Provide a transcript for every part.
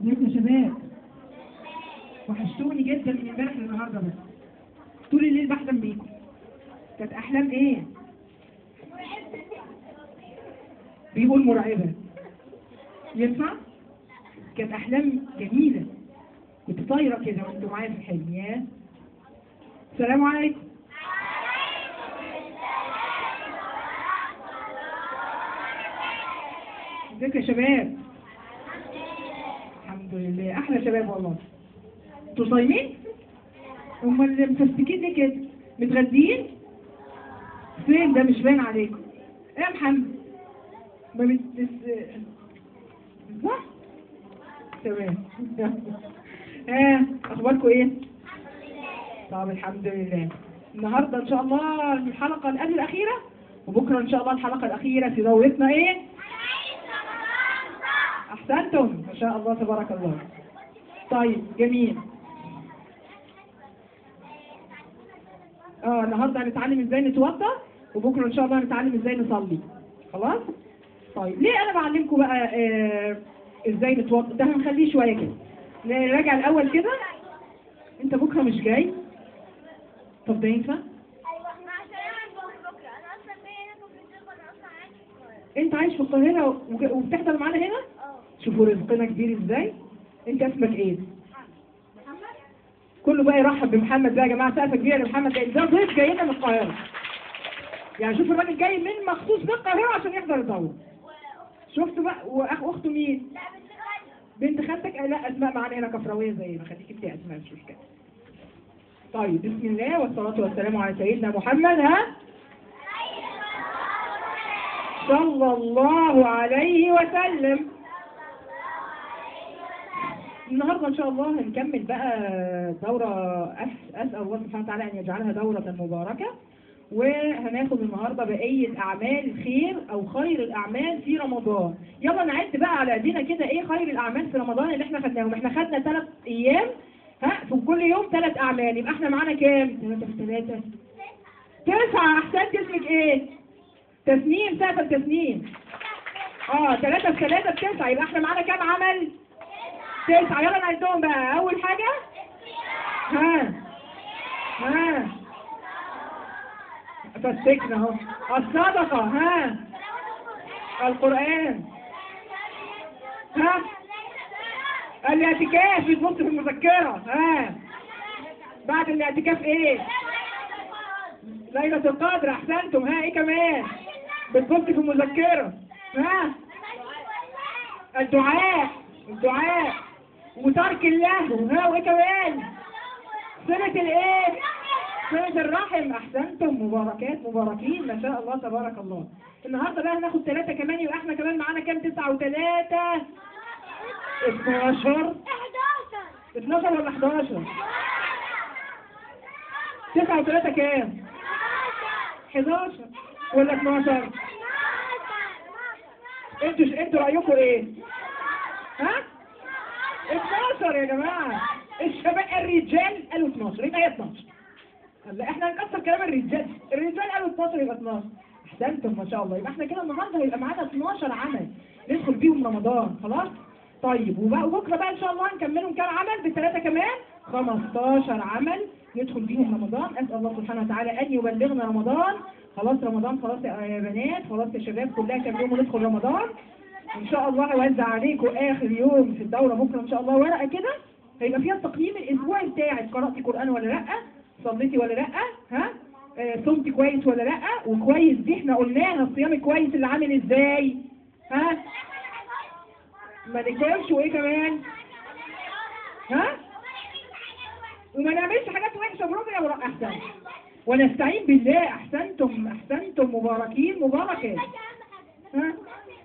ازيكم يا شباب وحشتوني جدا من امبارح للنهارده بس طول الليل بحلم بيكم كانت احلام ايه بيقول مرعبه ينفع كانت احلام جميله كنت طايره كده وانتوا معايا في الحلم يا السلام عليكم ازيك يا شباب الحمد لله احلى شباب والله انتوا صايمين امال مفستكين ليه كده متغديين فين ده مش باين عليكم ايه يا محمد ما بتس صح تمام ها اخباركم ايه طب الحمد لله النهارده ان شاء الله الحلقه اللي قبل الاخيره وبكره ان شاء الله الحلقه الاخيره في دورتنا ايه احسنتم ما شاء الله تبارك الله طيب جميل اه النهارده هنتعلم ازاي نتوضى وبكره ان شاء الله هنتعلم ازاي نصلي خلاص طيب ليه انا بعلمكم بقى آه ازاي نتوضى ده هنخليه شويه كده نراجع الاول كده انت بكره مش جاي طب ده ينفع ايوه احنا عشان انا بكره انا اصلا جاي هنا في الجيب انا اصلا عايش في القاهره انت عايش في القاهره وج- وبتحضر معانا هنا اه شوفوا رزقنا كبير ازاي انت اسمك ايه محمد كله بقى يرحب بمحمد بقى يا جماعه سقفه كبيره لمحمد ده ده ضيف جاي لنا من القاهره يعني شوف الراجل جاي من مخصوص من القاهره عشان يحضر الدوره شفتوا بقى واخ اخته مين لا بنت خالتي بنت خالتك آه، لا اسماء معانا هنا كفراويه زينا خليك انت اسماء مش مشكله طيب بسم الله والصلاه والسلام على سيدنا محمد ها صلى الله عليه وسلم النهارده ان شاء الله هنكمل بقى دورة أس- اسال الله سبحانه وتعالى ان يجعلها دورة مباركة وهناخد النهارده بقية اعمال الخير او خير الاعمال في رمضان يلا نعد بقى على ايدينا كده ايه خير الاعمال في رمضان اللي احنا خدناهم احنا خدنا ثلاث ايام ها في كل يوم ثلاث اعمال يبقى احنا معانا كام؟ ثلاثة في ثلاثة تسعة احسنت اسمك ايه؟ تسنيم سقف التسنيم اه ثلاثة في ثلاثة بتسعة يبقى احنا معانا كام عمل؟ تسعة يلا نعدهم بقى أول حاجة ها ها فسكنا اهو الصدقة ها القرآن ها الاعتكاف بتبص في المذكرة ها بعد الاعتكاف ايه؟ ليلة القدر احسنتم ها ايه كمان؟ بتبص في المذكرة ها الدعاء الدعاء وترك اللهو ها وايه كمان صلة الايه صلة الرحم احسنتم مباركات مباركين ما شاء الله تبارك الله النهارده بقى هناخد ثلاثة كمان يبقى احنا كمان معانا كام تسعة وثلاثة 12 11 12 ولا 11 9 وثلاثة كام 11 ولا 12 انتوا انتوا رأيكم ايه ها 12 يا جماعة الشباب الرجال قالوا 12 يبقى هي 12 هلا احنا هنكسر كلام الرجال الرجال قالوا 12 يبقى 12 احسنتم ما شاء الله يبقى احنا كده النهارده هيبقى معانا 12 عمل ندخل بيهم رمضان خلاص طيب وبقى وبكره بقى ان شاء الله نكملهم كام عمل بثلاثه كمان 15 عمل ندخل بيهم رمضان اسال الله سبحانه وتعالى ان يبلغنا رمضان خلاص رمضان خلاص يا بنات خلاص يا شباب كلها كام يوم وندخل رمضان ان شاء الله هوزع عليكم اخر يوم في الدوره بكره ان شاء الله ورقه كده هيبقى فيها تقييم الاسبوع بتاعك قراتي قران ولا لا صليتي ولا لا ها آه، صمتي كويس ولا لا وكويس دي احنا قلناها الصيام الكويس اللي عامل ازاي ها ما نكرش وايه كمان ها وما نعملش حاجات وحشه برافو يا براء احسن ونستعين بالله احسنتم احسنتم مباركين مباركات ها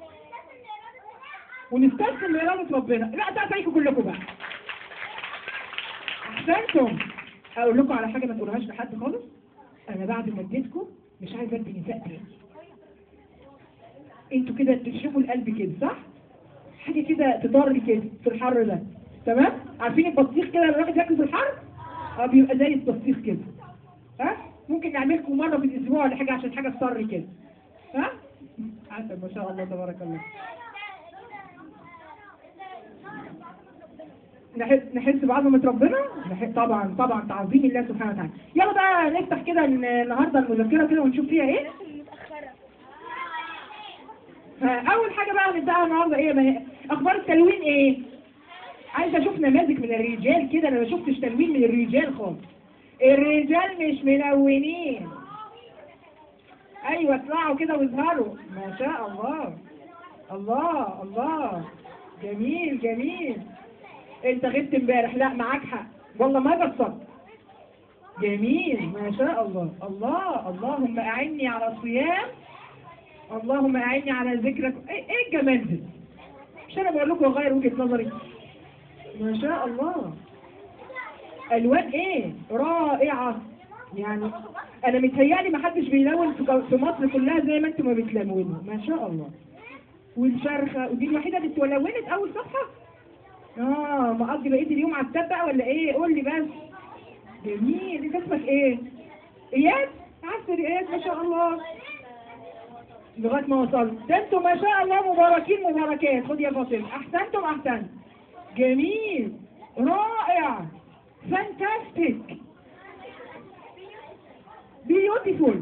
ونستسلم لإرادة ربنا لا ده زيكم كلكم بقى احسنتم اقول لكم على حاجه ما تقولهاش لحد خالص انا بعد ما اديتكم مش عايزه ادي نساء تاني انتوا كده تشربوا القلب كده صح حاجه كده تضر كده في الحر ده تمام عارفين البطيخ كده لما الواحد ياكل في الحر اه بيبقى زي البطيخ كده ها ممكن نعملكم مره في الاسبوع ولا حاجه عشان حاجه تضر كده ها عسل ما شاء الله تبارك الله نحس نحس بعظمة ربنا نحس طبعا طبعا تعظيم الله سبحانه وتعالى يلا بقى نفتح كده ال- النهارده المذكرة كده ونشوف فيها ايه متأخرة ها، اول حاجة بقى هنبدأها النهارده ايه يا بنات اخبار التلوين ايه عايزة اشوف نماذج من الرجال كده انا ما شفتش تلوين من الرجال خالص الرجال مش ملونين ايوه اطلعوا كده واظهروا ما شاء الله الله الله جميل جميل انت غبت امبارح لا معاك حق والله ما قصرت جميل ما شاء الله الله اللهم اعني على الصيام اللهم اعني على ذكرك ايه ايه الجمال ده مش انا بقول لكم اغير وجهه نظري ما شاء الله الوان ايه رائعه يعني انا متهيألي ما حدش بيلون في جو- في مصر كلها زي ما انتم ما بتلونوا ما شاء الله والفرخه ودي الوحيده اللي اتلونت اول صفحه اه مقضي بقيه اليوم على التاب بقى ولا ايه قول لي بس جميل انت اسمك ايه اياد عسل اياد ما شاء الله لغايه ما وصلت ده انتم ما شاء الله مباركين مباركات خد يا فاطمه احسنتم احسنت جميل رائع فانتاستيك بيوتيفول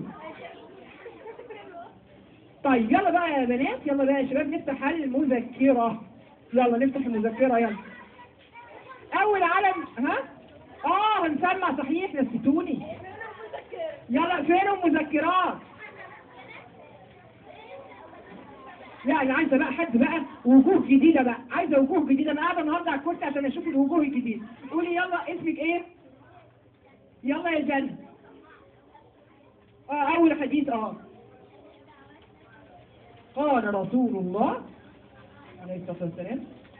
طيب يلا بقى يا بنات يلا بقى يا شباب نفتح المذكرة يلا نفتح المذكرة يلا أول علم ها؟ آه هنسمع صحيح نسيتوني يلا فين المذكرات؟ لا انا عايزه بقى حد بقى وجوه جديده بقى عايزه وجوه جديده انا قاعده النهارده على الكرسي عشان اشوف الوجوه الجديده قولي يلا اسمك ايه يلا يا جنة اه اول حديث اه قال رسول الله عليه الصلاه والسلام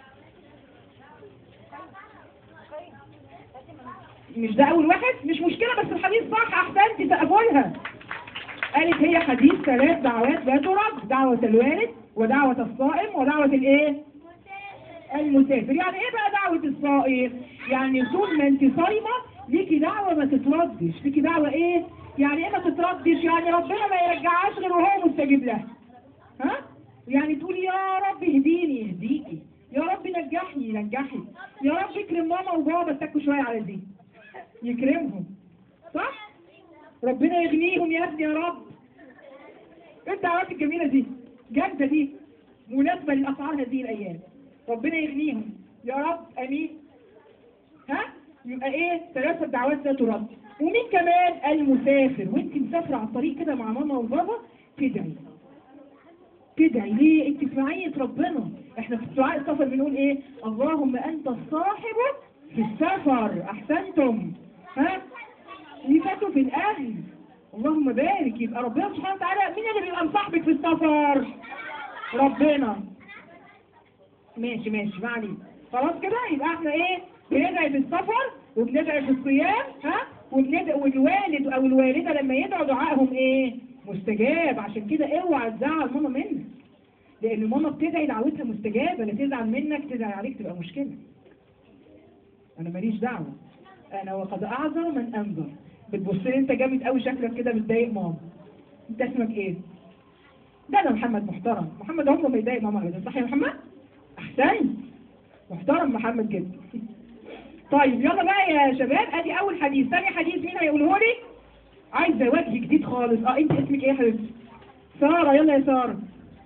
مش ده اول واحد مش مشكله بس الحديث صح احسنتي تقبلها قالت هي حديث ثلاث دعوات لا ترد دعوة الوالد ودعوة الصائم ودعوة الايه المسافر يعني ايه بقى دعوة الصائم يعني طول ما انت صايمة ليكي دعوة ما تتردش ليكي دعوة ايه يعني ايه ما تتردش يعني ربنا ما يرجعهاش غير وهو مستجيب لها ها يعني تقولي يا رب اهديني يهديكي يا رب نجحني ينجحك يا رب اكرم ماما وبابا اتكوا شوية على دي يكرمهم صح ربنا يغنيهم يا ابني يا رب انت الدعوات الجميلة دي جامدة دي مناسبة للأسعار هذه الأيام ربنا يغنيهم يا رب أمين ها يبقى ايه ثلاثة دعوات لا ترد ومين كمان المسافر وانت مسافرة على الطريق كده مع ماما وبابا تدعي تدعي ليه انت في معية ربنا احنا في دعاء السفر بنقول ايه اللهم انت الصاحب في السفر احسنتم ها وفاتوا في الاهل اللهم بارك يبقى ربنا سبحانه وتعالى مين اللي بيبقى مصاحبك في السفر ربنا ماشي ماشي ما عليك خلاص كده يبقى احنا ايه بندعي في السفر وبندعي في الصيام ها وبندعي والوالد او الوالده لما يدعوا دعائهم ايه مستجاب عشان كده اوعى تزعل ماما منك لان ماما بتدعي دعوتها مستجابه لا تزعل منك تزعل عليك تبقى مشكله انا ماليش دعوه انا وقد اعذر من انذر بتبص لي انت جامد قوي شكلك كده متضايق ماما انت اسمك ايه ده انا محمد محترم محمد عمره ما يضايق ماما ابدا صح يا محمد احسنت محترم محمد جدا طيب يلا بقى يا شباب ادي اول حديث ثاني حديث مين هيقوله لي عايزه وجه جديد خالص اه انت اسمك ايه يا حبيبتي ساره يلا يا ساره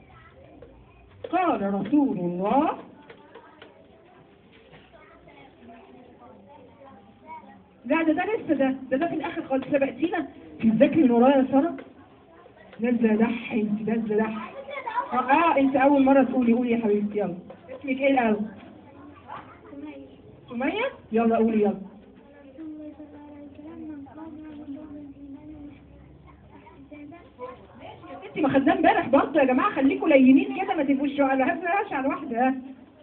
قال رسول الله لا ده ده لسه ده ده ده في الاخر خالص سبقتينا تذاكري من ورايا يا ساره نازله دح انت نازله دح اه, اه انت اول مره تقولي قولي يا حبيبتي يلا اسمك ايه الاول سمية يلا قولي يلا انت ما خدناه امبارح برضه يا جماعه خليكوا لينين كده ما تبقوش على هزاش على واحده ها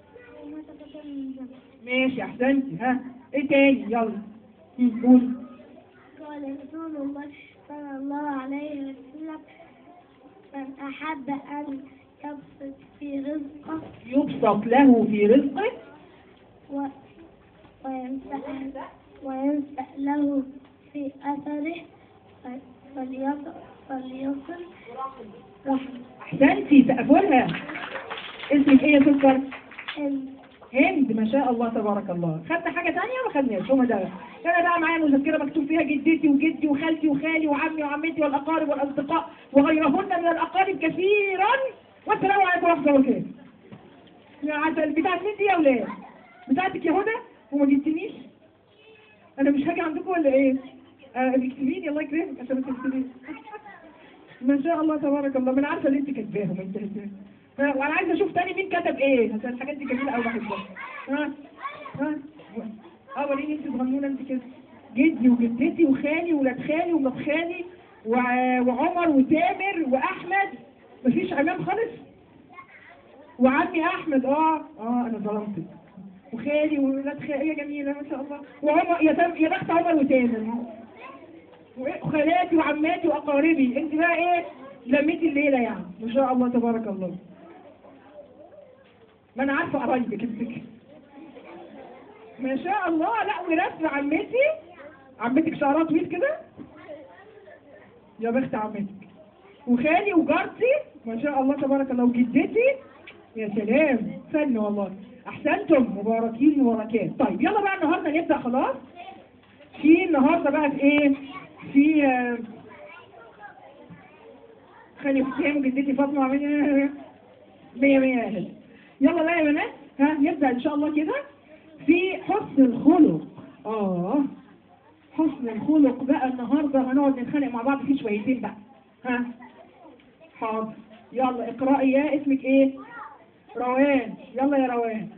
ماشي احسنتي ها ايه تاني يلا هم، قولي قال رسول الله صلى الله عليه وسلم من أحب أن يبسط في رزقه يبسط له في رزقه و... وينسأ وينسأ له في أثره ف- فليصل فليصل رحمه احسنتي سقفولها اسمك ايه يا سكر ال- هند ما شاء الله تبارك الله خدت حاجة تانية ما خدناش هما ده انا بقى معايا مذكرة مكتوب فيها جدتي وجدي وخالتي وخالي وعمي وعمتي والأقارب والأصدقاء وغيرهن من الأقارب كثيرا والسلام عليكم ورحمة الله وبركاته يا عسل بتاعت مين دي يا ولاد؟ بتاعتك يا هدى وما جبتنيش؟ أنا مش هاجي عندكم ولا إيه؟ آه اكتبيني الله يكرمك عشان ما تكتبيني ما شاء الله تبارك الله ما انا عارفه اللي انت كاتباهم انت ها، وانا عايزه اشوف تاني مين كتب ايه عشان الحاجات دي جميله قوي بحبها ها ها اه وريني انت صغنونه انت كده جدي وجدتي وخالي وولاد خالي وولاد خالي وع- وعمر وتامر واحمد مفيش عمام خالص وعمي احمد اه اه انا ظلمتك وخالي وولاد خالي يا جميله ما شاء الله وعمر يا تام يا بخت عمر وتامر وخالاتي وعماتي واقاربي انت بقى ايه لميتي الليله يعني ما شاء الله تبارك الله ما انا عارفه قرايبك انت كده. ما شاء الله لا ورسم عمتي عمتك شعرها طويل كده يا بخت عمتك وخالي وجارتي ما شاء الله تبارك الله وجدتي يا سلام فن والله احسنتم مباركين مباركات طيب يلا بقى النهارده نبدا خلاص في النهارده بقى في ايه في آه، خالي حسين وجدتي فاطمه عاملين مية مية يا هلا يلا بقى يا بنات ها نبدا ان شاء الله كده في حسن الخلق اه حسن الخلق بقى النهارده هنقعد نتخانق مع بعض فيه شويتين بقى ها حاضر يلا اقرأي يا اسمك ايه روان يلا يا روان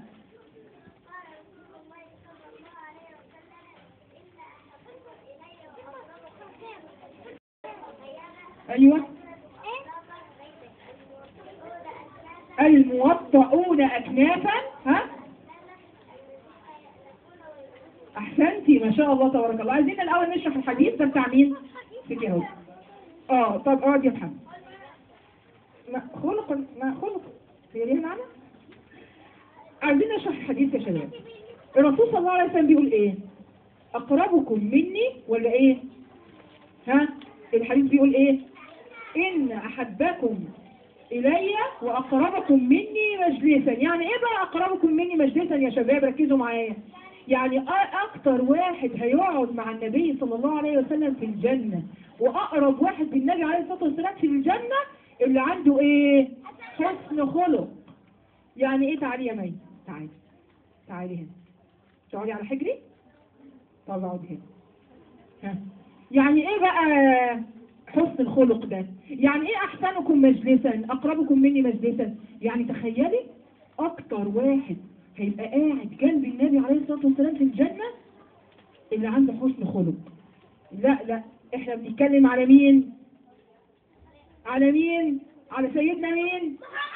ايوه الموطئون اكنافا ها احسنتي ما شاء الله تبارك الله عايزين الاول نشرح الحديث ده بتاع مين فيك يا هدى اه طب اقعد يا محمد ما خلق ما خلق هي ليها معنى عايزين نشرح الحديث يا شباب الرسول صلى الله عليه وسلم بيقول ايه اقربكم مني ولا ايه ها الحديث بيقول ايه ان احبكم الي واقربكم مني مجلسا يعني ايه بقى اقربكم مني مجلسا يا شباب ركزوا معايا يعني أ- اكتر واحد هيقعد مع النبي صلى الله عليه وسلم في الجنة واقرب واحد بالنبي عليه الصلاة والسلام في الجنة اللي عنده ايه حسن خلق يعني ايه تعالي يا مي تعالي تعالي هنا تقعدي على حجري طب اقعدي هنا ها يعني ايه بقى حسن الخلق ده يعني ايه احسنكم مجلسا اقربكم مني مجلسا يعني تخيلي اكتر واحد هيبقى قاعد جنب النبي عليه الصلاه والسلام في الجنه اللي عنده حسن خلق لا لا احنا بنتكلم على مين على مين على سيدنا مين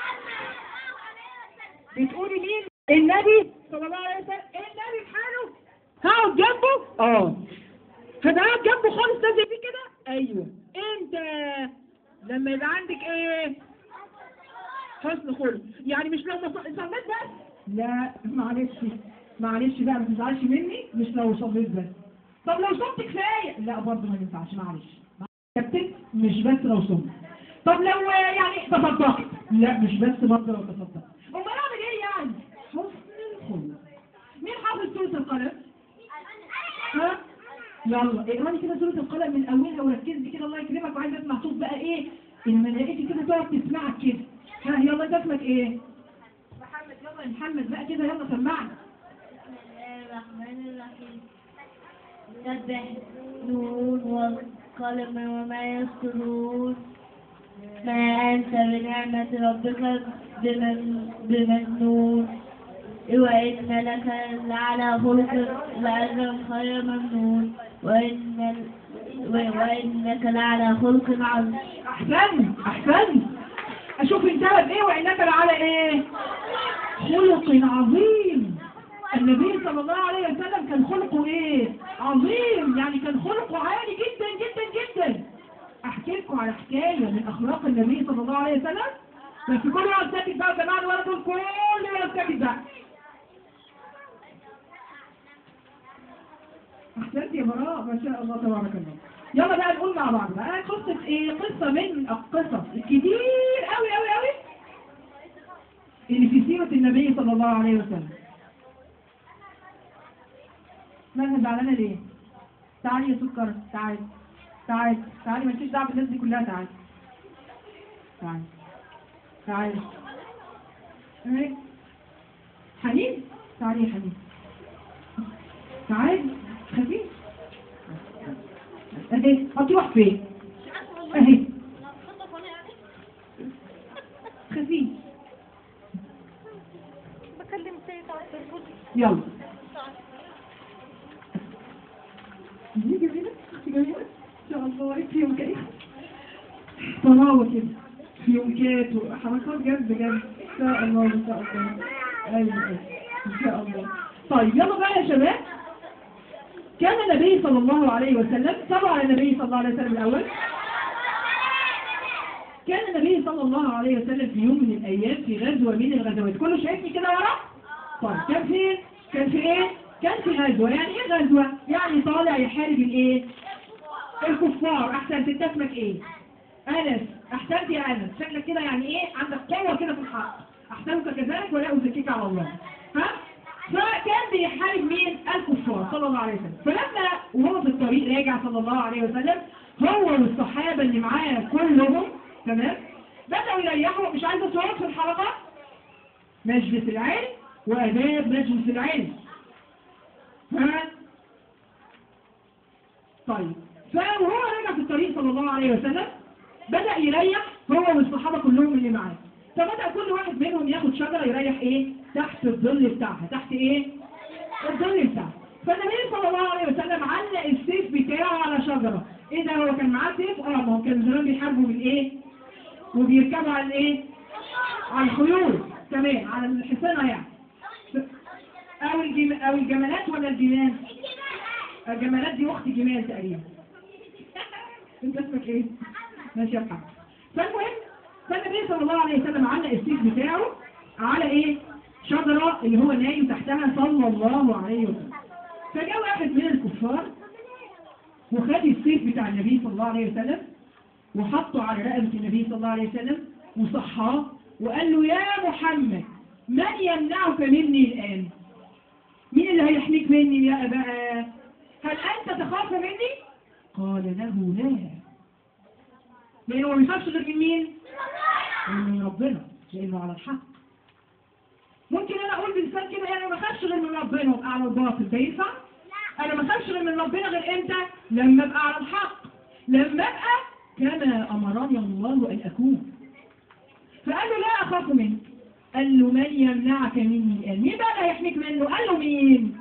بتقولي مين النبي صلى الله عليه وسلم النبي بحاله هقعد جنبه اه هتقعد جنبه خالص نازل فيه كده ايوه انت لما يبقى عندك ايه حسن خلق يعني مش لو مص- صليت بس لا معلش معلش بقى ما تزعلش مني مش لو صليت بس طب لو صمت كفايه لا برضه ما ينفعش معلش كابتن مش بس لو صمت طب لو آه، يعني تصدقت لا مش بس برضه لو تصدقت امال اعمل ايه يعني حسن الخلق مين حافظ سوره القلم ها يلا اقرأي كده سورة القلم من أولها وركزي كده الله يكرمك وعايزة أسمع صوت بقى إيه الملائكة كده تقعد تسمعك كده ها يلا أنت اسمك إيه؟ محمد يلا يا محمد بقى كده يلا سمعني بسم الله الرحمن الرحيم سبح نون والقلم وما يسطرون ما أنت بنعمة ربك بمن بمجنون وإن لك لعلى خلق لأجر خير ممنون وإن وإنك لعلى خلق عظيم أحسن أحسن أشوف انتهى بإيه وإنك لعلى إيه؟ خلق عظيم النبي صلى الله عليه وسلم كان خلقه إيه؟ عظيم يعني كان خلقه عالي جدا جدا جدا أحكي لكم على حكاية من أخلاق النبي صلى الله عليه وسلم بس كل واحد ساكت بقى يا جماعة الولد دول كل واحد ساكت بقى أحسنت يا براء ما شاء الله تبارك الله يلا بقى نقول مع بعض بقى قصة ايه قصة من القصص الكتير قوي قوي قوي اللي في سيرة النبي صلى الله عليه وسلم مالها زعلانة ليه؟ تعالي يا سكر تعالي تعالي تعالي مالكيش دعوة بالناس دي كلها تعالي تعالي تعالي ايه حنين تعالي يا حنين تعالي خفيف اهي هتروح فين اهي خفيف بكلم سيد على التليفون يلا دي جميلة اختي جميلة ان شاء الله في يوم كده طلاوة كده في يومكات وحركات جد بجد ان شاء الله ان شاء الله ايوه أيوة. ان شاء الله طيب يلا بقى يا شباب كان النبي صلى الله عليه وسلم صلوا على النبي صلى الله عليه وسلم الاول كان النبي صلى الله عليه وسلم في يوم من الايام في غزوه من الغزوات كله شايفني كده ورا طيب كان فين كان في ايه كان في غزوه يعني ايه غزوه يعني طالع يحارب الايه الكفار احسن انت اسمك ايه انس احسنت يا انس شكلك كده يعني ايه عندك قوه كده في الحق احسنك كذلك ولا ازكيك على الله ها فكان بيحارب مين الكفار صلى الله عليه وسلم فلما وهو في الطريق راجع صلى الله عليه وسلم هو والصحابه اللي معاه كلهم تمام بدأوا يريحوا مش عايزة صوت في الحلقة مجلس العلم وآداب مجلس العلم ها طيب فهو راجع في الطريق صلى الله عليه وسلم بدأ يريح هو والصحابة كلهم اللي معاه فبدأ كل واحد منهم ياخد شجرة يريح ايه تحت الظل بتاعها تحت ايه الظل بتاعها فالنبي صلى الله عليه وسلم علق السيف بتاعه على شجرة ايه ده هو كان معاه سيف اه ما هو كان زمان بيحاربوا بالايه وبيركبوا على الايه على الخيول تمام على الحصانة يعني او الجم... او الجمالات ولا الجمال الجمالات دي اخت جمال تقريبا انت اسمك ايه ماشي يا محمد فالمهم فالنبي صلى الله عليه وسلم علق السيف بتاعه على ايه شجرة اللي هو نايم تحتها صلى الله عليه وسلم فجاء واحد من الكفار وخد السيف بتاع النبي صلى الله عليه وسلم وحطه على رقبة النبي صلى الله عليه وسلم وصحاه وقال له يا محمد من يمنعك مني الآن مين اللي هيحميك مني يا أبا هل أنت تخاف مني قال له لا لأنه ما بيخافش غير من مين من ربنا لأنه على الحق ممكن أنا أقول بلسان كده أنا ما بخافش غير من ربنا وأبقى على الباطل ده ينفع أنا ما بخافش غير من ربنا غير إمتى لما أبقى على الحق لما أبقى كما أمرني الله أن أكون فقال له لا أخاف منك قال له من يمنعك مني الآن مين بقى اللي هيحميك منه قال له مين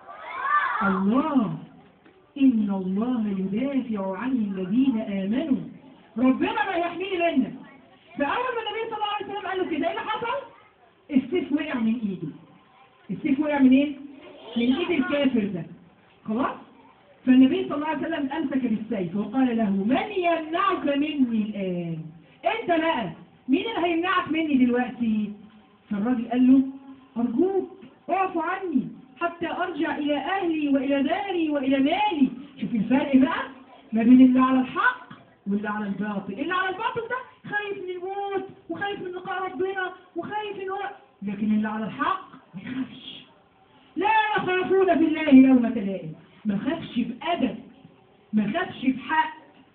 الله إن الله يدافع عن الذين آمنوا ربنا ما يحميني منك فأول ما النبي صلى الله عليه وسلم قال له كده إيه اللي حصل السيف وقع من إيده السيف وقع من إيه من إيد الكافر ده خلاص فالنبي صلى الله عليه وسلم أمسك بالسيف وقال له من يمنعك مني الآن أنت بقى مين اللي هيمنعك مني دلوقتي فالراجل قال له أرجوك اعفو عني حتى أرجع إلى أهلي وإلى داري وإلى مالي شوف الفرق بقى ما بين اللي على الحق واللي على الباطل اللي على الباطل ده خايف من الموت وخايف من لقاء ربنا وخايف ان هو لكن اللي على الحق ما يخافش لا يخافون بالله يوم تلائم ما خافش بأدب ما خافش بحق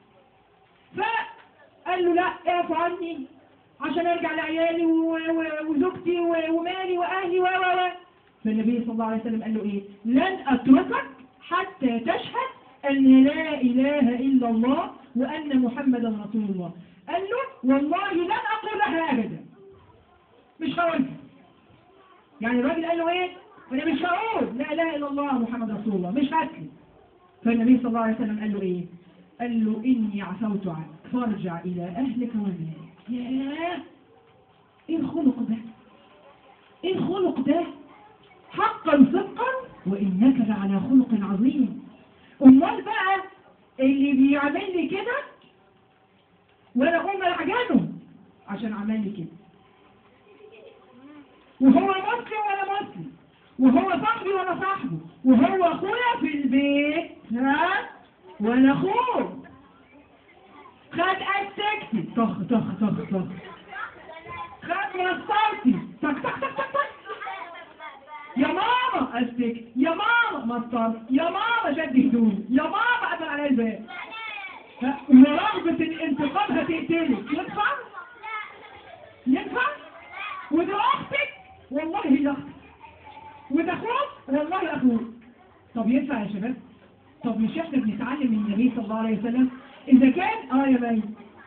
فقال له لا اعفو عني عشان ارجع لعيالي و- و- وزوجتي و- ومالي واهلي و و و فالنبي صلى الله عليه وسلم قال له ايه لن اتركك حتى تشهد ان لا اله الا الله وان محمدا رسول الله قال له والله لن اقولها ابدا مش هقولها يعني الراجل قال له ايه انا مش هقول لا اله الا الله محمد رسول الله مش هسلم فالنبي صلى الله عليه وسلم قال له ايه قال له اني عفوت عنك فارجع الى اهلك ومالك ياه ايه الخلق ده ايه الخلق ده حقا صدقا وانك لعلى خلق عظيم امال بقى اللي بيعمل لي كده وانا اقوم العجانه عشان عمل لي كده وهو مسلم وانا مسلم وهو صاحبي وانا صاحبه وهو اخويا في البيت ها وانا اخوه خد أستكتي طخ طخ طخ طخ خد مسطرتي طخ طخ طخ طخ طخ يا ماما أستكتي يا ماما مطر يا ماما شد هدوم يا ماما قفل عليا الباب ها؟ ورغبة الانتقام هتقتلك ينفع؟ ينفع؟ وده اختك والله هي اختك وده اخوك والله اخوك طب ينفع يا شباب؟ طب مش احنا بنتعلم من النبي صلى الله عليه وسلم اذا كان اه يا بني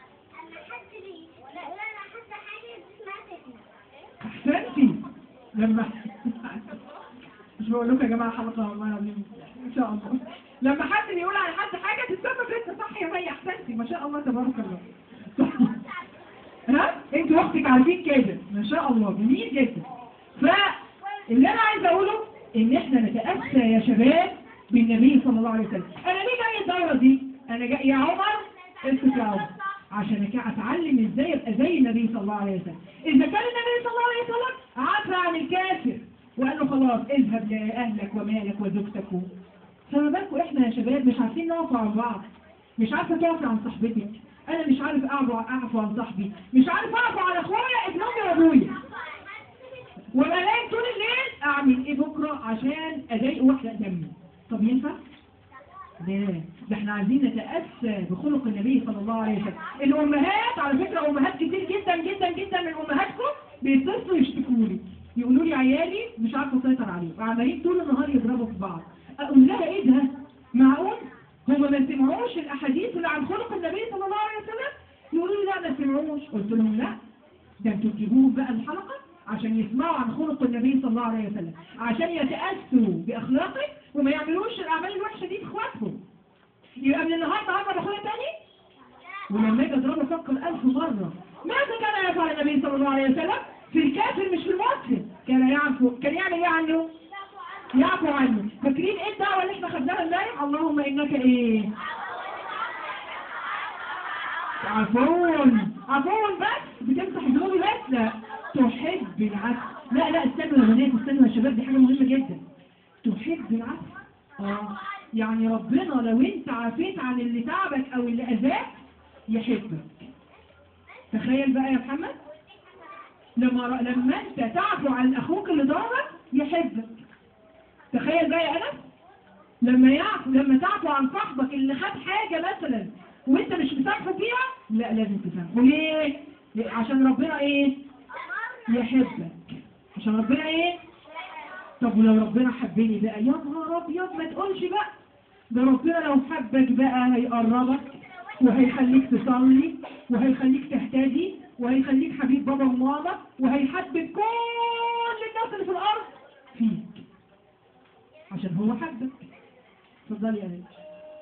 احسنتي لما مش بقول لكم يا جماعه حلقه والله العظيم ان شاء الله لما حد بيقول على حد حاجه تتسبب انت صح يا بني احسنتي ما شاء الله تبارك الله ها انت واختك عارفين كده ما شاء الله جميل جدا فاللي انا عايز اقوله ان احنا نتاسى يا شباب بالنبي صلى الله عليه وسلم انا ليه جاي الدوره دي انا جاي يا عمر اسكت يا عمر عشان أك- اتعلم ازاي ابقى زي النبي صلى الله عليه وسلم اذا كان النبي صلى الله عليه وسلم عفى عن الكافر وقال له خلاص اذهب لاهلك ومالك وزوجتك و- فما بالكم احنا يا شباب مش عارفين نعفو عن بعض مش عارفه تعفي عن صاحبتك انا مش عارف اعفو اعفو عن صاحبي مش عارف اعفو عن اخويا ابن امي وابويا وابقى نايم طول الليل اعمل ايه بكره عشان اضايق واحده دمي طب ينفع؟ لا ده احنا عايزين نتأسى بخلق النبي صلى الله عليه وسلم الأمهات على فكرة أمهات كتير جدا جدا جدا من أمهاتكم بيتصلوا يشتكوا لي يقولوا لي عيالي مش عارفة أسيطر عليهم وعمالين طول النهار يضربوا في بعض أقول لها إيه ده؟ معقول؟ هما ما سمعوش الأحاديث اللي عن خلق النبي صلى الله عليه وسلم؟ يقولوا لي لا ما سمعوش قلت لهم لا ده انتوا تجيبوهم بقى الحلقة عشان يسمعوا عن خلق النبي صلى الله عليه وسلم عشان يتأسوا بأخلاقه وما يعملوش الأعمال الوحشة دي في إخواتهم يبقى من النهارده هضرب أخويا تاني ولما اجي اضربه افكر ألف مرة ماذا كان يفعل النبي صلى الله عليه وسلم في الكافر مش في المسلم كان يعفو كان يعمل ايه عنه؟ يعفو عنه فاكرين ايه الدعوة اللي احنا خدناها امبارح اللهم انك ايه؟ عفون عفون بس بتمسح ذنوبي بس لا تحب العفو لا لا استنوا يا بنات استنوا يا شباب دي حاجة مهمة جدا تحب العفو اه يعني ربنا لو انت عافيت عن اللي تعبك او اللي اذاك يحبك تخيل بقى يا محمد لما ر- لما انت تعفو عن اخوك اللي ضربك يحبك تخيل بقى يا انس لما يعفو لما تعفو عن صاحبك اللي خد حاجة مثلا وانت مش مسامحه فيها لا لازم تسامحه ليه؟ ليه؟ عشان ربنا ايه يحبك عشان ربنا ايه طب ولو ربنا حبني بقى يا نهار ابيض ما تقولش بقى ده ربنا لو حبك بقى هيقربك وهيخليك تصلي وهيخليك تهتدي وهيخليك حبيب بابا وماما وهيحبب كل الناس اللي في الارض فيك عشان هو حبك اتفضلي يا بنتي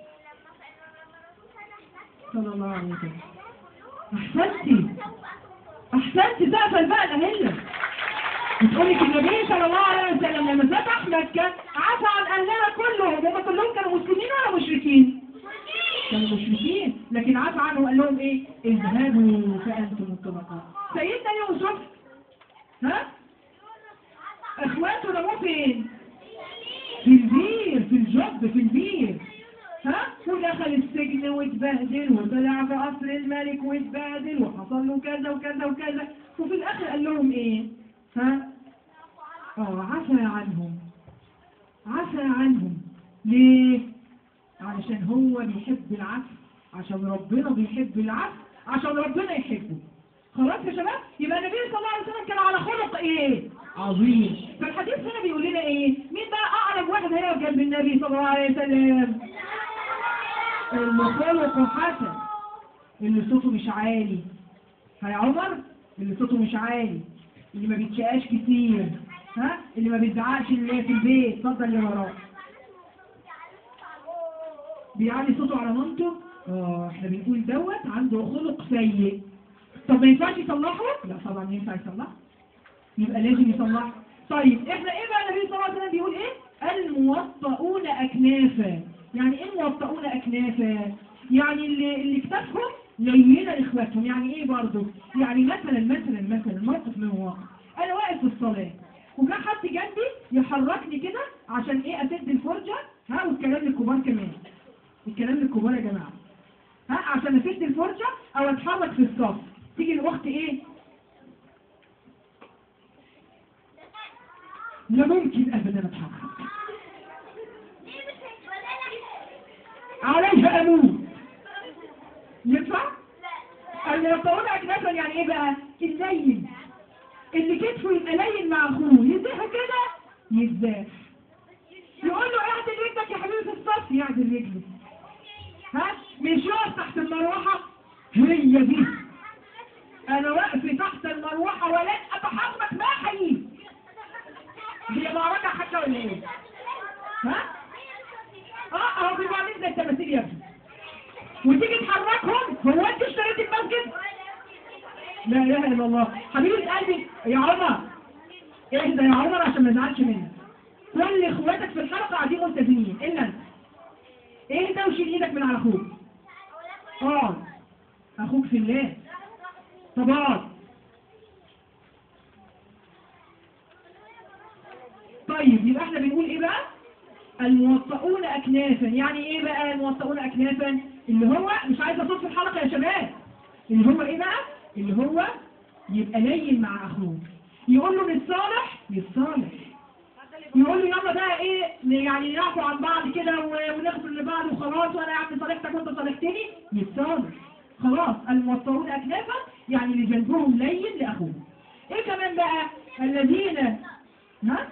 صلى الله عليه وسلم احسنتي احسنتي تقفل بقى الأهلة بتقولك النبي صلى الله عليه وسلم لما فتح مكة عفى عن أهلها كلهم هم كلهم كانوا مسلمين ولا مشركين؟ كانوا مشركين لكن عفى عنهم وقال لهم ايه؟ اذهبوا فأنتم الطلقاء سيدنا يوسف ها؟ اخواته رموه فين؟ في البير في الجب في البير ها ودخل السجن واتبهدل وطلع في قصر الملك واتبهدل وحصل له كذا وكذا وكذا وفي الاخر قال لهم ايه ها اه عفى عنهم عفى عنهم ليه علشان هو بيحب العفو عشان ربنا بيحب العفو عشان ربنا يحبه خلاص يا شباب يبقى النبي صلى الله عليه وسلم كان على خلق ايه عظيم فالحديث هنا بيقول لنا ايه مين بقى اقرب واحد هيقف جنب النبي صلى الله عليه وسلم اللي خلقه حسن اللي صوته مش عالي يا عمر اللي صوته مش عالي اللي ما بيتشقاش كتير ها اللي ما بيزعقش اللي في البيت اتفضل اللي وراه بيعلي صوته على مامته اه احنا بنقول دوت عنده خلق سيء طب ما ينفعش يصلحه لا طبعا ينفع يصلحه يبقى لازم يصلحه طيب احنا ايه بقى النبي صلى الله عليه وسلم بيقول ايه الموطئون اكنافا يعني ايه الموطئون اكنافا يعني اللي اللي كتافهم لينه لاخواتهم يعني ايه برضه يعني مثلا مثلا مثلا موقف من المواقف انا واقف في الصلاه وكان حد جنبي يحركني كده عشان ايه اسد الفرجه ها والكلام للكبار كمان الكلام للكبار يا جماعه ها عشان اسد الفرجه او اتحرك في الصف تيجي الاخت ايه لا ممكن ابدا اتحرك عليها اموت ينفع؟ الموطئون اكنافا يعني ايه بقى؟ اللين اللي كتفه يبقى لين مع اخوه يديها كده يزاف يقول له اعدل رجلك يا حبيبي في الصف يعدل رجله ها مش يقف تحت المروحه هي دي انا واقف تحت المروحه ولن اتحرك ما حييت هي معركه حتى ولا ايه؟ ها؟ اه اهو بيبقوا عاملين زي التماثيل يا ابني وتيجي تحركهم هو انت اشتريت المسجد؟ لا اله الا الله حبيبي قلبي يا عمر اهدى يا عمر عشان ما ازعلش منك كل اخواتك في الحلقه قاعدين ملتزمين الا انت اهدى وشيل ايدك من على اخوك اه اخوك في الله طب اقعد طيب يبقى احنا بنقول ايه بقى الموطئون اكنافا يعني ايه بقى الموطئون اكنافا اللي هو مش عايز اصوت في الحلقه يا شباب اللي هو ايه بقى اللي هو يبقى لين مع اخوه يقول له للصالح للصالح يقول له يلا بقى ايه يعني نعفو عن بعض كده و- ونغفر لبعض وخلاص وانا يعني صالحتك وانت صالحتني للصالح خلاص الموطئون اكنافا يعني اللي جنبهم لين لاخوه ايه كمان بقى الذين ها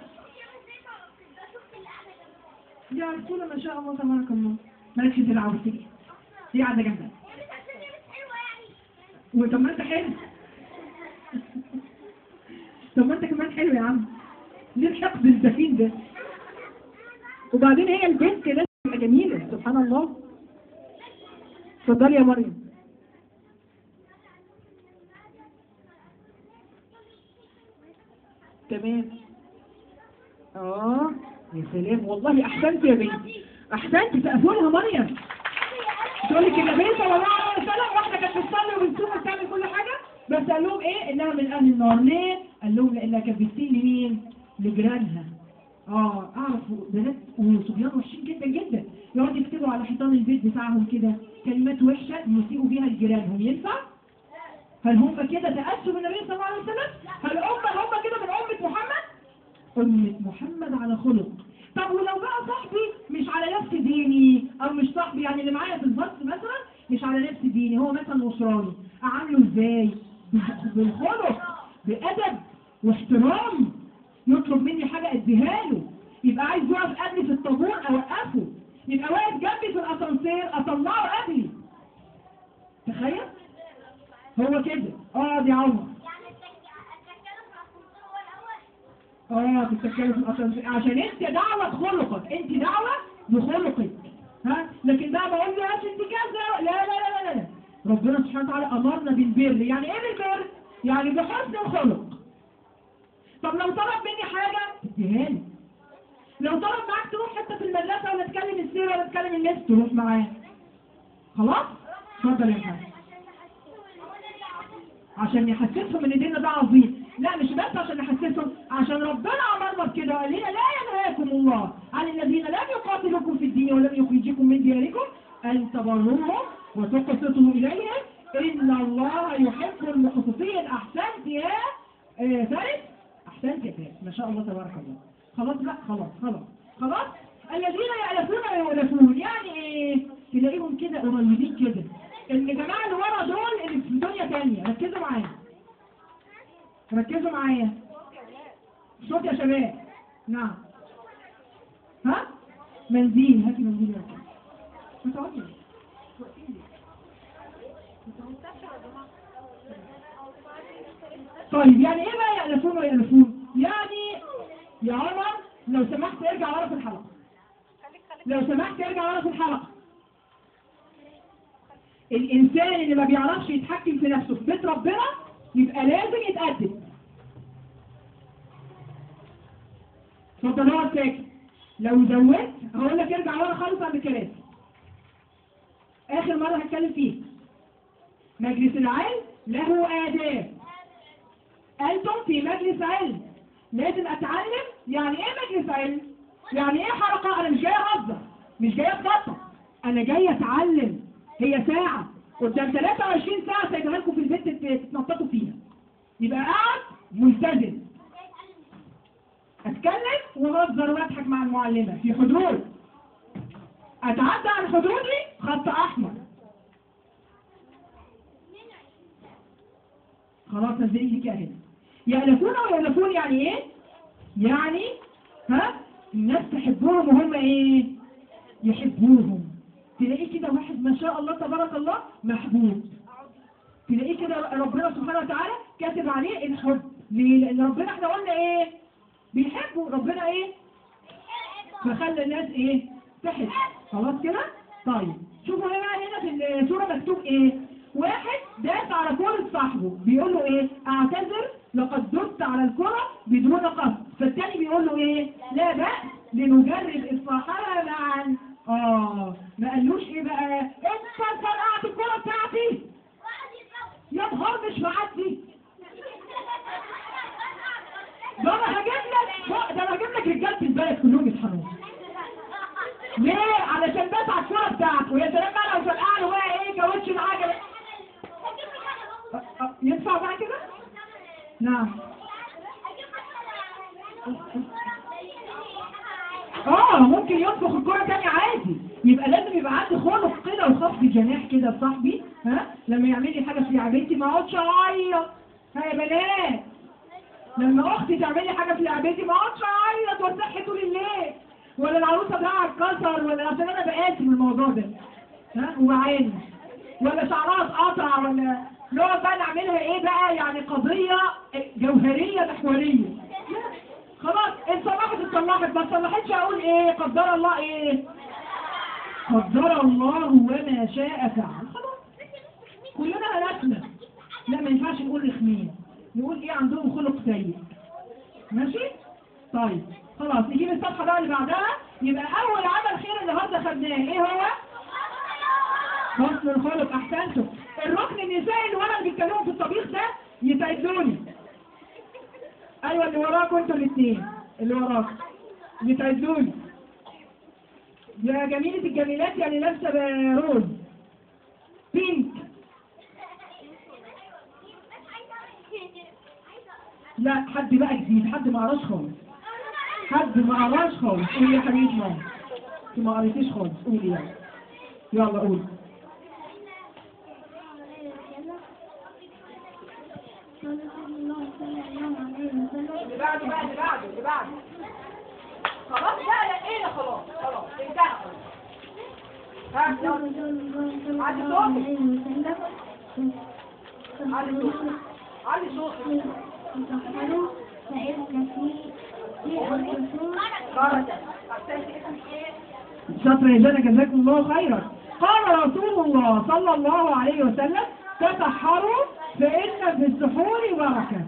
يا رسول ما شاء الله تبارك الله مالكش دلع وتيجي دي قاعده جنبك وطب ما انت حلو طب ما انت كمان حلو يا عم ليه الحقد الدفين ده وبعدين هي البنت لازم تبقى جميله سبحان الله اتفضلي يا مريم تمام اه يا سلام والله احسنت يا بنتي احسنت تقفلها مريم تقول لك النبي صلى الله عليه وسلم واحده كانت بتصلي وبتصوم وبتعمل كل حاجه بس قال لهم ايه انها من اهل النار ليه؟ قال لهم لانها كانت بتسيء لمين؟ لجيرانها اه اعرف بنات وصبيان وحشين جدا جدا يقعدوا يكتبوا على حيطان البيت بتاعهم كده كلمات وحشه يسيئوا بيها لجيرانهم ينفع؟ هل هم كده تأسوا بالنبي صلى الله عليه وسلم؟ هل هم هم كده من أمة محمد؟ أمة محمد على خلق طب ولو بقى صاحبي مش على نفس ديني او مش صاحبي يعني اللي معايا في الفصل مثلا مش على نفس ديني هو مثلا نصراني اعامله ازاي بالخلق بادب واحترام يطلب مني حاجه اديها له يبقى عايز يقف قبلي في الطابور اوقفه يبقى واقف جنبي في الاسانسير اطلعه قبلي تخيل هو كده اه دي عمر اه تتكلم في الاسانسير عشان انت دعوة خلقك انت دعوة بخلقك ها لكن بقى بقول له عشان انت كذا لا لا لا لا لا ربنا سبحانه وتعالى امرنا بالبر يعني ايه بالبر يعني بحسن الخلق طب لو طلب مني حاجة اديها لي لو طلب معاك تروح حتى في المدرسة ولا تكلم السير ولا تكلم الناس تروح معاه خلاص اتفضل يا محمد عشان يحسسهم ان ديننا ده عظيم لا مش بس عشان يحسسهم عشان ربنا امرنا بكده وقال لنا لا ينهاكم الله عن الذين لم يقاتلوكم في الدين ولم يخرجوكم من دياركم ان تبروهم وتقسطوا اليهم ان الله يحب المقسطين احسنت يا آه، فارس احسنت يا فارس ما شاء الله تبارك الله خلاص لا خلاص خلاص خلاص الذين يألفون ويؤلفون يعني ايه تلاقيهم كده قريبين كده الجماعه اللي ورا دول اللي في دنيا تانية ركزوا معايا ركزوا معايا صوت يا شباب نعم ها منزيل هاتي منزيل يا ركز ما تقعديش طيب يعني ايه بقى يألفون ويألفون يعني يا عمر لو سمحت ارجع ورا في الحلقة لو سمحت ارجع ورا في الحلقة الإنسان اللي ما بيعرفش يتحكم في نفسه في بيت ربنا يبقى لازم يتأدب اتفضل اقعد ساكت لو زودت هقول لك ارجع ورا خالص عند الكراسي آخر مرة هتكلم فيه مجلس العلم له آداب أنتم في مجلس علم لازم أتعلم يعني إيه مجلس علم؟ يعني إيه حلقة؟ أنا مش جاي أهزر مش جاي أتخطط أنا جاي أتعلم هي ساعة قدام 23 ساعة سايبها لكم في البيت تت- تتنططوا فيها يبقى قاعد ملتزم أتكلم وأهزر وأضحك مع المعلمة في حدود أتعدى عن حدودي خط احمر خلاص نزلي لك اهي يألفون ويألفون يعني ايه يعني ها الناس تحبهم وهم ايه يحبوهم تلاقيه كده واحد ما شاء الله تبارك الله محبوب تلاقيه كده ربنا سبحانه وتعالى كاتب عليه الحب ليه لان ربنا احنا قلنا ايه بيحبوا ربنا ايه فخلى الناس ايه تحب خلاص كده طيب شوفوا هنا هنا في الصوره مكتوب ايه واحد داس على كرة صاحبه بيقول له ايه اعتذر لقد دست على الكرة بدون قصد فالتاني بيقول له ايه لا بأس لنجرب اصلاحها معا اه ما قالوش ايه بقى انت فرقعت الكرة بتاعتي يا نهار مش معدي ده انا هجيب لك ده انا هجيب لك رجاله البلد كلهم يتحركوا ليه علشان بس على الكوره بتاعته ويا سلام بقى لو فرقع له بقى ايه كاوتش العجله أ- أ- ينفع بقى كده نعم اه ممكن يطبخ الكرة تاني عادي يبقى لازم يبقى عندي خلق كده وخفض جناح كده لصاحبي ها لما يعمل لي حاجه في لعبتي ما اقعدش اعيط ها يا بنات لما اختي تعمل لي حاجه في لعبتي ما اقعدش اعيط واصحي طول الليل ولا العروسه بتاعها اتكسر ولا عشان انا بقاسم الموضوع ده ها وبعاني ولا شعرها اتقطع ولا نقعد بقى نعملها ايه بقى يعني قضيه جوهريه محوريه خلاص اتصلحت اتصلحت ما اتصلحتش اقول ايه قدر الله ايه قدر الله وما شاء فعل خلاص كلنا هلكنا لا ما ينفعش نقول رخمين نقول ايه عندهم خلق سيء ماشي طيب خلاص نجيب الصفحه بقى اللي بعدها يبقى اول عمل خير النهارده خدناه ايه هو حسن الخلق احسنتم الركن النسائي اللي ورا اللي بيتكلموا في الطبيخ ده يساعدوني ايوه اللي وراكم انتوا الاثنين اللي وراك يساعدوني يا جميلة الجميلات يعني لابسة روز بينك لا حد بقى جديد حد ما قراش خالص حد ما قراش خالص قولي يا حبيبي ماما انت ما قريتيش خالص قولي يعني يلا قولي اللي بعده بقى اللي بعده اللي بعده خلاص لا لا ايه ده خلاص خلاص انتهى خلاص ها يلا علي صوتك علي صوتك علي صوتك بركة شاطرة يا جنى جزاكم الله خيرا قال رسول الله صلى الله عليه وسلم تسحروا فإن في السحور بركة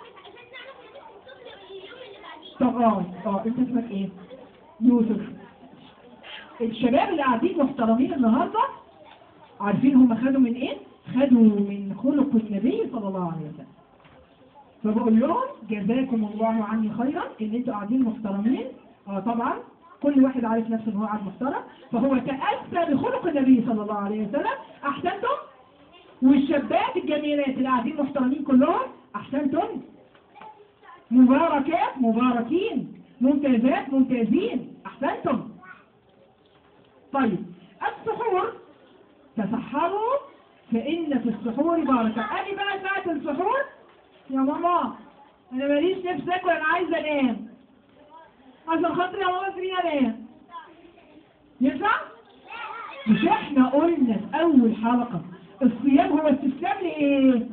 طب اه اه انت اسمك ايه؟ يوسف الشباب اللي قاعدين محترمين النهارده عارفين هم خدوا من ايه؟ خدوا من خلق النبي صلى الله عليه وسلم فبقول لهم جزاكم الله عني خيرا ان انتوا قاعدين محترمين اه طبعا كل واحد عارف نفسه ان هو قاعد محترم فهو تأسى بخلق النبي صلى الله عليه وسلم احسنتم والشابات الجميلات اللي قاعدين محترمين كلهم احسنتم مباركات مباركين ممتازات ممتازين احسنتم طيب السحور تسحروا فإن في السحور بركة أدي بقى ساعة السحور يا ماما أنا ماليش نفس أكل أنا عايزة أنام عشان خاطر يا ماما سيبيني أنام ينفع؟ مش إحنا قلنا في أول حلقة الصيام هو استسلام لإيه؟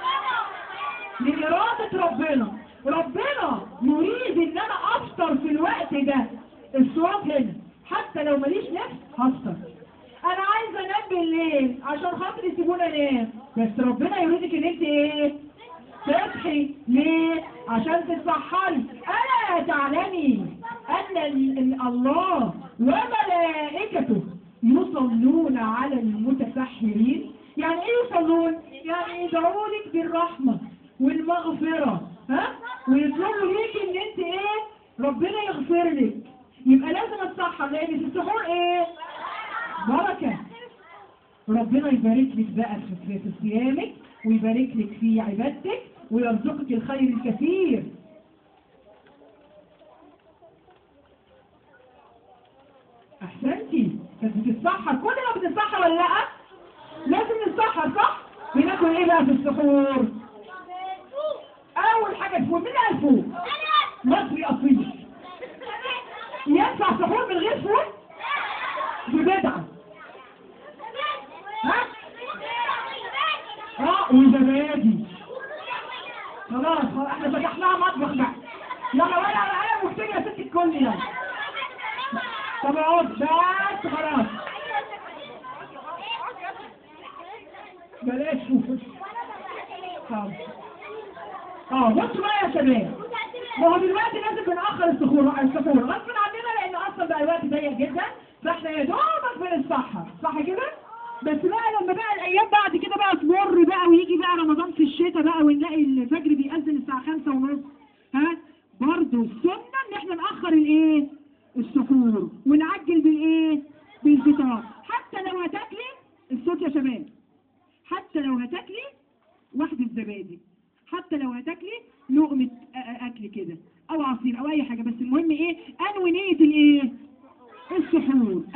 لإرادة ربنا ربنا يريد إن أنا أفطر في الوقت ده الصواب هنا حتى لو ماليش نفس هفطر انا عايزه انام بالليل عشان خاطر يسيبونا انام بس ربنا يريدك ان انت ايه تصحي ليه عشان تتسحري الا تعلمي ان ال- ال- الله وملائكته يصلون على المتسحرين يعني ايه يصلون يعني يدعوا لك بالرحمه والمغفره ها ويطلبوا ليك ان انت ايه ربنا يغفر لك يبقى لازم اتسحر لان في السحور ايه بركة ربنا يبارك لك بقى في- في في صيامك ويبارك لك في عبادتك ويرزقك الخير الكثير احسنتي كانت بتتسحر كل ما لازم نصحى ولا لا لازم نصحى صح بناكل ايه بقى في السحور اول حاجه الفول مين قال فول مصري اصيل ينفع سحور من غير فول دي بدعه ها اه وزبادي خلاص خلاص احنا فتحناها مطبخ بقى يلا ولا انا مكتوب يا ست الكل يلا طب اقعد بس خلاص بلاش فول خلاص اه بصوا بقى يا شباب ما هو دلوقتي لازم بنأخر السحور السحور غصب عننا لأن أصلا بقى الوقت ضيق جدا فاحنا يا دوبك بنصحى صح كده؟ بس بقى لما بقى الأيام بعد كده بقى تمر بقى ويجي بقى رمضان في الشتاء بقى ونلاقي الفجر بيأذن الساعة خمسة ونص ها؟ برضه السنة إن احنا نأخر الإيه؟ السحور ونعجل بالإيه؟ بالفطار حتى لو هتاكلي الصوت يا شباب حتى لو هتاكلي واحدة زبادي حتى لو هتاكلي لقمة أ- أ- أكل كده أو عصير أو أي حاجة بس المهم إيه أنوي نية الإيه؟ السحور